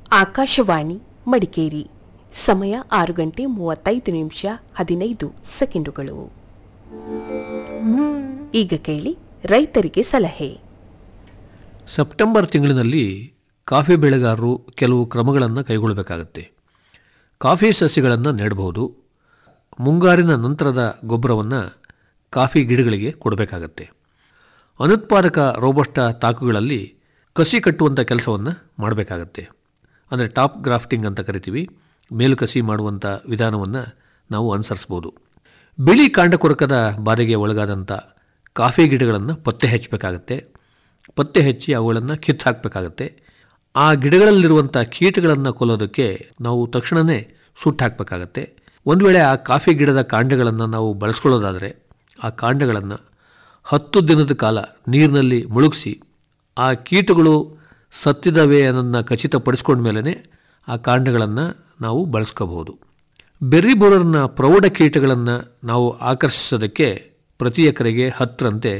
ಆಕಾಶವಾಣಿ ಮಡಿಕೇರಿ ಸಮಯ ಆರು ಗಂಟೆ ಮೂವತ್ತೈದು ನಿಮಿಷ ಹದಿನೈದು ಸೆಕೆಂಡುಗಳು ಈಗ ಕೇಳಿ ರೈತರಿಗೆ ಸಲಹೆ ಸೆಪ್ಟೆಂಬರ್ ತಿಂಗಳಿನಲ್ಲಿ ಕಾಫಿ ಬೆಳೆಗಾರರು ಕೆಲವು ಕ್ರಮಗಳನ್ನು ಕೈಗೊಳ್ಳಬೇಕಾಗತ್ತೆ ಕಾಫಿ ಸಸ್ಯಗಳನ್ನು ನೆಡಬಹುದು ಮುಂಗಾರಿನ ನಂತರದ ಗೊಬ್ಬರವನ್ನು ಕಾಫಿ ಗಿಡಗಳಿಗೆ ಕೊಡಬೇಕಾಗತ್ತೆ ಅನುತ್ಪಾದಕ ರೋಬಸ್ಟ ತಾಕುಗಳಲ್ಲಿ ಕಸಿ ಕಟ್ಟುವಂಥ ಕೆಲಸವನ್ನು ಮಾಡಬೇಕಾಗತ್ತೆ ಅಂದರೆ ಟಾಪ್ ಗ್ರಾಫ್ಟಿಂಗ್ ಅಂತ ಕರಿತೀವಿ ಮೇಲು ಕಸಿ ಮಾಡುವಂಥ ವಿಧಾನವನ್ನು ನಾವು ಅನುಸರಿಸ್ಬೋದು ಬಿಳಿ ಕಾಂಡಕೊರಕದ ಬಾಧೆಗೆ ಒಳಗಾದಂಥ ಕಾಫಿ ಗಿಡಗಳನ್ನು ಪತ್ತೆ ಹಚ್ಚಬೇಕಾಗತ್ತೆ ಪತ್ತೆ ಹಚ್ಚಿ ಅವುಗಳನ್ನು ಕಿತ್ತು ಹಾಕಬೇಕಾಗತ್ತೆ ಆ ಗಿಡಗಳಲ್ಲಿರುವಂಥ ಕೀಟಗಳನ್ನು ಕೊಲ್ಲೋದಕ್ಕೆ ನಾವು ತಕ್ಷಣವೇ ಸುಟ್ಟು ಹಾಕಬೇಕಾಗತ್ತೆ ಒಂದು ವೇಳೆ ಆ ಕಾಫಿ ಗಿಡದ ಕಾಂಡಗಳನ್ನು ನಾವು ಬಳಸ್ಕೊಳ್ಳೋದಾದರೆ ಆ ಕಾಂಡಗಳನ್ನು ಹತ್ತು ದಿನದ ಕಾಲ ನೀರಿನಲ್ಲಿ ಮುಳುಗಿಸಿ ಆ ಕೀಟಗಳು ಸತ್ತಿದವೆ ಅನ್ನೋದನ್ನ ಖಚಿತಪಡಿಸ್ಕೊಂಡ ಮೇಲೆ ಆ ಕಾಂಡಗಳನ್ನು ನಾವು ಬಳಸ್ಕೋಬಹುದು ಬೆರ್ರಿ ಬೋರರ್ನ ಪ್ರೌಢ ಕೀಟಗಳನ್ನು ನಾವು ಆಕರ್ಷಿಸೋದಕ್ಕೆ ಪ್ರತಿ ಎಕರೆಗೆ ಹತ್ತರಂತೆ